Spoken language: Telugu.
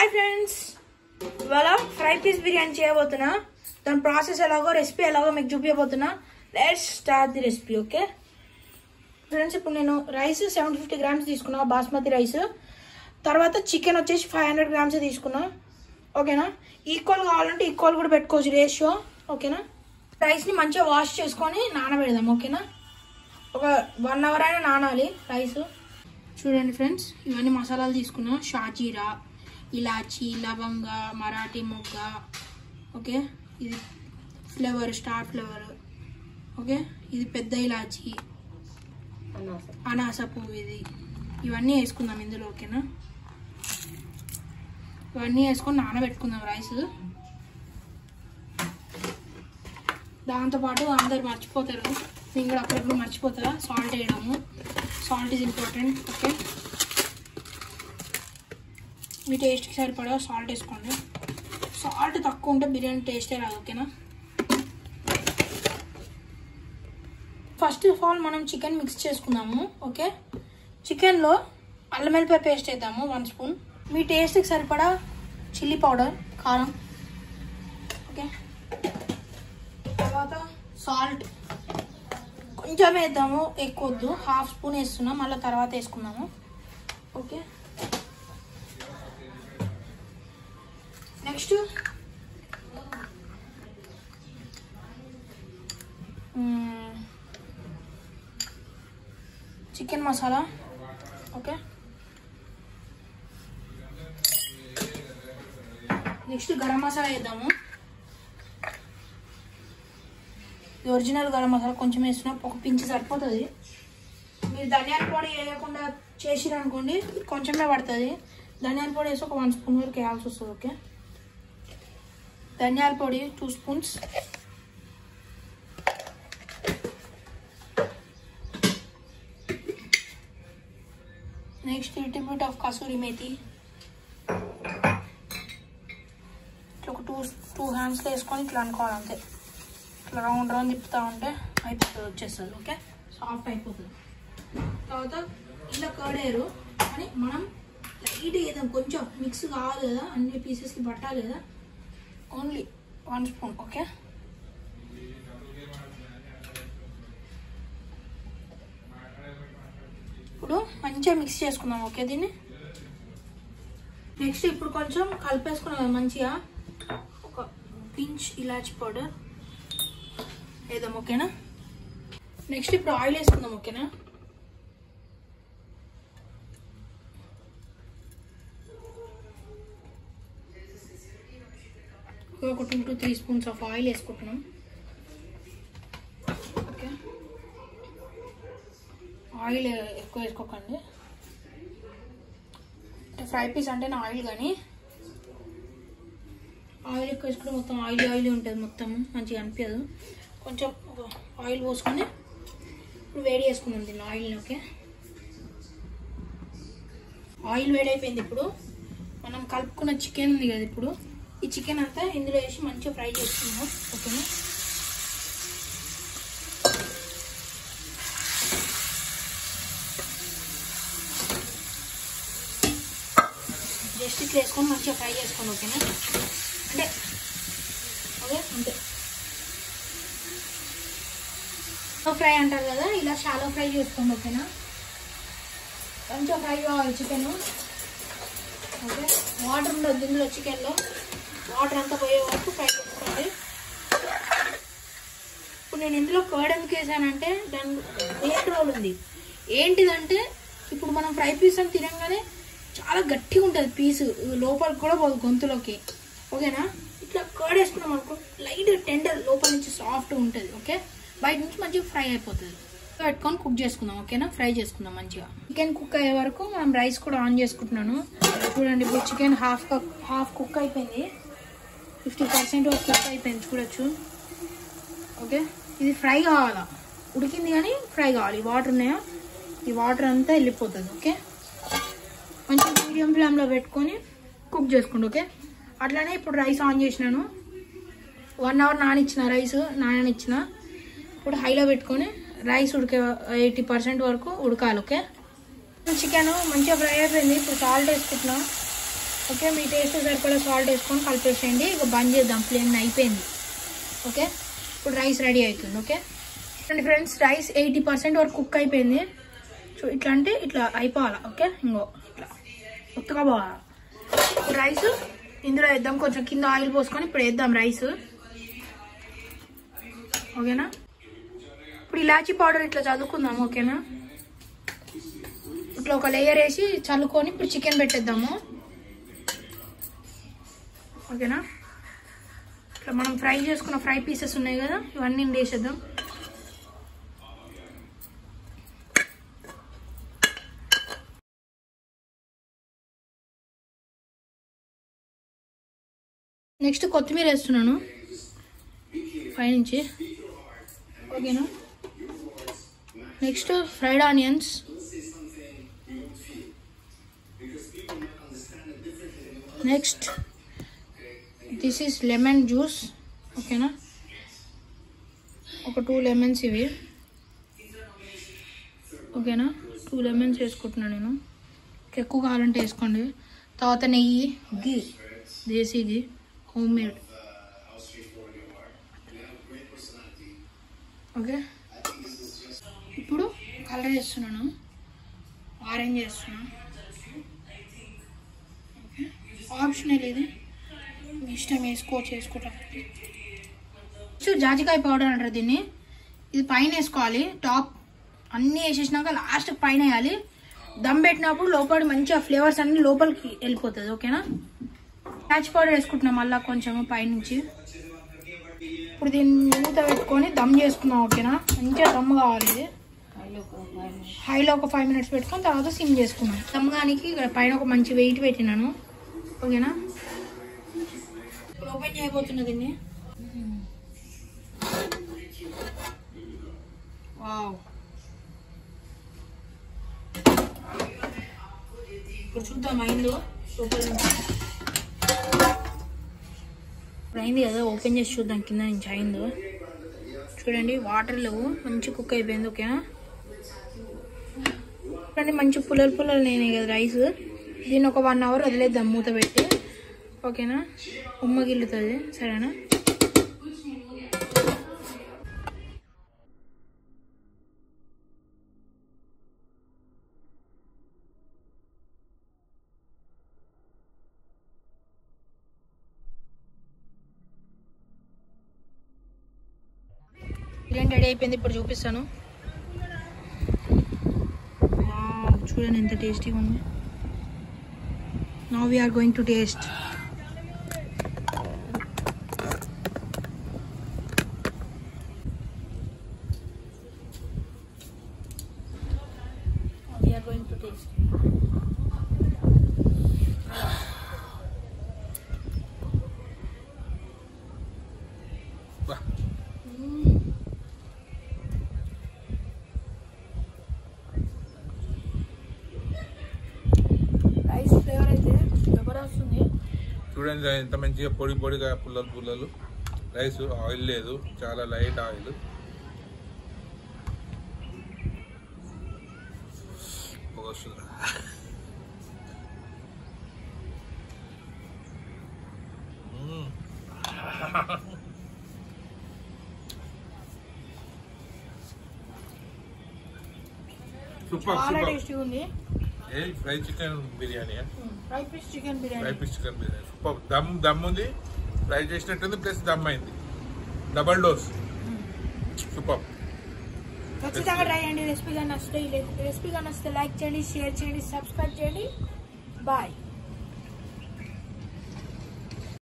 హాయ్ ఫ్రెండ్స్ ఇవాళ ఫ్రై పీస్ బిర్యానీ చేయబోతున్నా దాని ప్రాసెస్ ఎలాగో రెసిపీ ఎలాగో మీకు చూపించబోతున్నా let's start the recipe okay friends ఇప్పుడు నేను రైస్ సెవెన్ ఫిఫ్టీ గ్రామ్స్ తీసుకున్నా బాస్మతి రైస్ తర్వాత చికెన్ వచ్చేసి ఫైవ్ హండ్రెడ్ గ్రామ్స్ తీసుకున్నా ఓకేనా ఈక్వల్ కావాలంటే ఈక్వల్ కూడా పెట్టుకోవచ్చు రేషియో ఓకేనా రైస్ని మంచిగా వాష్ చేసుకొని నానబెడదాం ఓకేనా ఒక వన్ అవర్ అయినా నానాలి రైస్ చూడండి ఫ్రెండ్స్ ఇవన్నీ మసాలాలు తీసుకున్నా షాజీరా ఇలాచి లవంగ మరాఠీ మొగ్గ ఓకే ఇది ఫ్లేవర్ స్టార్ ఫ్లేవర్ ఓకే ఇది పెద్ద ఇలాచి అనాస పువ్వు ఇది ఇవన్నీ వేసుకుందాం ఇందులో ఓకేనా ఇవన్నీ వేసుకొని నానబెట్టుకుందాం రైస్ దాంతోపాటు అందరు మర్చిపోతారు నేను కూడా అప్పుడప్పుడు మర్చిపోతా సాల్ట్ వేయడము సాల్ట్ ఈజ్ ఇంపార్టెంట్ ఓకే మీ టేస్ట్కి సరిపడా సాల్ట్ వేసుకోండి సాల్ట్ తక్కువ ఉంటే బిర్యానీ టేస్టే రాదు ఓకేనా ఫస్ట్ ఆఫ్ ఆల్ మనం చికెన్ మిక్స్ చేసుకుందాము ఓకే చికెన్లో అల్లం వెల్లిపాయ పేస్ట్ వేద్దాము వన్ స్పూన్ మీ టేస్ట్కి సరిపడా చిల్లీ పౌడర్ కారం ఓకే తర్వాత సాల్ట్ కొంచెం వేద్దాము ఎక్కువ వద్దు హాఫ్ స్పూన్ వేస్తున్నాం మళ్ళీ తర్వాత వేసుకున్నాము okay next chicken masala okay next garam masala వేద్దాము ఇది ఒరిజినల్ గరం మసాలా కొంచెం వేసినా ఒక పించి సరిపోతుంది మీరు ధనియాల పొడి వేయకుండా చేసిరు అనుకోండి కొంచెమే పడుతుంది ధనియాల పొడి వేసి ఒక వన్ స్పూన్ వరకు వేయాల్సి వస్తుంది ఓకే ధనియాల పొడి two spoons next little bit of kasuri methi ఇట్లా ఒక టూ టూ హ్యాండ్స్లో వేసుకొని ఇట్లా అనుకోవాలి అంతే ఇట్లా రౌండ్ రౌండ్ తిప్పుతూ ఉంటే అయిపోతుంది వచ్చేస్తుంది ఓకే సాఫ్ట్ అయిపోతుంది తర్వాత ఇలా కర్డేరు అని మనం లైట్ వేద్దాం కొంచెం మిక్స్ కావాలి కదా అన్ని పీసెస్కి పట్టాలి కదా ఓన్లీ వన్ స్పూన్ ఓకే ఇప్పుడు మంచిగా మిక్స్ చేసుకుందాం ఓకే దీన్ని నెక్స్ట్ ఇప్పుడు కొంచెం కలిపేసుకున్నాం కదా మంచిగా ఒక పించ్ ఇలాచి పౌడర్ వేద్దాం ఓకేనా నెక్స్ట్ ఇప్పుడు ఆయిల్ వేసుకుందాం ఓకేనా ఒక two to three spoons of oil వేసుకుంటున్నాం ఓకే ఆయిల్ ఎక్కువ వేసుకోకండి అంటే ఫ్రై పీస్ అంటే నా ఆయిల్ కానీ ఆయిల్ ఎక్కువ వేసుకుంటే మొత్తం ఆయిల్ ఆయిల్ ఉంటుంది మొత్తం మంచిగా అనిపించదు కొంచెం ఒక ఆయిల్ పోసుకొని ఇప్పుడు వేడి చేసుకుందాం దీన్ని ఆయిల్ని ఓకే ఆయిల్ వేడైపోయింది ఇప్పుడు మనం కలుపుకున్న చికెన్ ఉంది కదా ఇప్పుడు ఈ చికెన్ అంతా ఇందులో వేసి మంచిగా ఫ్రై చేసుకుందాం ఓకేనా జస్ట్ ఇట్లా వేసుకొని మంచిగా ఫ్రై చేసుకోండి ఓకేనా అంటే ఓకే అంతే ఫ్రై అంటారు కదా ఇలా షాలో ఫ్రై చేసుకోండి ఓకేనా కొంచెం ఫ్రై కావాలి చికెన్ ఓకే వాటర్ ఉండదు ఇందులో చికెన్లో వాటర్ అంతా పోయే వరకు ఫ్రై చేసుకోండి ఇప్పుడు నేను ఇందులో కర్డ్ ఎందుకు వేసానంటే దాని మెయిన్ రోల్ ఉంది ఏంటిదంటే ఇప్పుడు మనం ఫ్రై పీస్ అని తినగానే చాలా గట్టిగా ఉంటుంది పీసు లోపలికి కూడా పోదు గొంతులోకి ఓకేనా ఇట్లా కర్డ్ వేసుకున్నాం అనుకో లైట్ టెండర్ లోపల నుంచి సాఫ్ట్ ఉంటుంది ఓకే బయట నుంచి మంచిగా ఫ్రై అయిపోతుంది పెట్టుకొని కుక్ చేసుకుందాం ఓకేనా ఫ్రై చేసుకుందాం మంచిగా చికెన్ కుక్ అయ్యే వరకు మనం రైస్ కూడా ఆన్ చేసుకుంటున్నాను చూడండి ఇప్పుడు చికెన్ హాఫ్ హాఫ్ కుక్ అయిపోయింది ఫిఫ్టీ పర్సెంట్ కుక్ అయిపోయింది చూడొచ్చు ఓకే ఇది ఫ్రై కావాలా ఉడికింది కానీ ఫ్రై కావాలి ఈ వాటర్ ఉన్నాయా ఈ వాటర్ అంతా వెళ్ళిపోతుంది ఓకే మంచిగా మీడియం ఫ్లేమ్లో పెట్టుకొని కుక్ చేసుకోండి ఓకే అట్లానే ఇప్పుడు రైస్ ఆన్ చేసినాను వన్ అవర్ నానిచ్చిన రైస్ నాననిచ్చిన ఇప్పుడు హైలో పెట్టుకొని రైస్ ఉడికే ఎయిటీ పర్సెంట్ వరకు ఉడకాలి ఓకే చికెన్ మంచిగా ఫ్రై అయిపోయింది ఇప్పుడు సాల్ట్ వేసుకుంటున్నా ఓకే మీ టేస్ట్ సరిపడా సాల్ట్ వేసుకొని కలిపేసేయండి ఇక బంద్ చేద్దాం ఫ్లేమ్ అయిపోయింది ఓకే ఇప్పుడు రైస్ రెడీ అవుతుంది okay and friends rice eighty percent వరకు కుక్ అయిపోయింది సో ఇట్లా అంటే ఇట్లా అయిపోవాలి ఓకే ఇంకో ఇట్లా కొత్తగా పోవాలి ఇప్పుడు రైస్ ఇందులో వేద్దాం కొంచెం కింద ఆయిల్ పోసుకొని ఇప్పుడు వేద్దాం రైస్ ఓకేనా ఇప్పుడు ఇలాచీ పౌడర్ ఇట్లా చదువుకుందాం ఓకేనా ఇట్లా ఒక లేయర్ వేసి చల్లుకొని ఇప్పుడు చికెన్ పెట్టేద్దాము ఓకేనా ఇట్లా మనం ఫ్రై చేసుకున్న ఫ్రై పీసెస్ ఉన్నాయి కదా ఇవన్నీ వేసేద్దాం నెక్స్ట్ కొత్తిమీర వేస్తున్నాను పైనుంచి ఓకేనా next fried onions next this is lemon juice ఓకేనా ఒక టూ లెమన్స్ ఇవి ఓకేనా టూ లెమన్స్ వేసుకుంటున్నాను నేను ఎక్కువ కావాలంటే వేసుకోండి తర్వాత నెయ్యి ghee desi ghee home made okay ఇప్పుడు కలర్ చేస్తున్నాను ఆరెంజ్ చేస్తున్నాను ఓకే ఆప్షనల్ ఇది మీ ఇష్టం వేసుకోవచ్చు వేసుకోవటం సో జాజికాయ పౌడర్ అంటారు దీన్ని ఇది పైన వేసుకోవాలి టాప్ అన్నీ వేసేసినాక లాస్ట్ పైన వేయాలి దమ్ పెట్టినప్పుడు లోపల మంచిగా ఫ్లేవర్స్ అన్ని లోపలికి వెళ్ళిపోతుంది ఓకేనా ప్యాచ్ పౌడర్ వేసుకుంటున్నాం మళ్ళీ కొంచెం పైనుంచి ఇప్పుడు దీన్ని మూత పెట్టుకొని దమ్ చేసుకున్నాం ఓకేనా మంచిగా దమ్ కావాలి ఇది హైలో ఒక ఫైవ్ మినిట్స్ పెట్టుకొని తర్వాత సిమ్ చేసుకున్నాం దమ్ కానికి ఇక్కడ పైన ఒక మంచి వెయిట్ పెట్టినాను ఓకేనా ఇప్పుడు ఓపెన్ చేయబోతున్నా దీన్ని వావ్ ఇప్పుడు చూద్దాం అయిందో లోపల నుంచి. ఇప్పుడు అయింది కదా ఓపెన్ చేసి చూద్దాం కింద నుంచి అయిందో చూడండి వాటర్ లేవు మంచి కుక్ అయిపోయింది ఓకేనా చూడండి మంచి పుల్లలు పుల్లలు నేనే కదా రైస్ దీన్ని ఒక వన్ అవర్ వదిలేద్దాం మూత పెట్టి ఓకేనా ఉమ్మగిల్లుతుంది సరేనా బిర్యానీ రెడీ అయిపోయింది ఇప్పుడు చూపిస్తాను వావ్, చూడండి ఎంత టేస్టీగా ఉంది now we are going to taste we are going to taste rice flavour అయితే జబర్దస్తుంది చూడండి ఎంత మంచిగా పొడి పొడిగా పుల్లలు పుల్లలు రైస్ ఆయిల్ లేదు చాలా లైట్ ఆయిల్ పొగ వస్తుంది. మ్మ్. సూపర్ చాలా సూపర్ టేస్టీగా ఉంది ఏ fry chicken biryani fry fish chicken fry biryani piece chicken biryani super dum dum ఉంది ఫ్రై చేసినట్టుంది ప్లస్ దమ్ అయింది డబల్ డోస్ సూపర్ ఖచ్చితంగా ట్రై చేయండి రెసిపీగా నచ్చితే రెసిపీగా నచ్చితే లైక్ చేయండి షేర్ చేయండి సబ్స్క్రైబ్ చేయండి బాయ్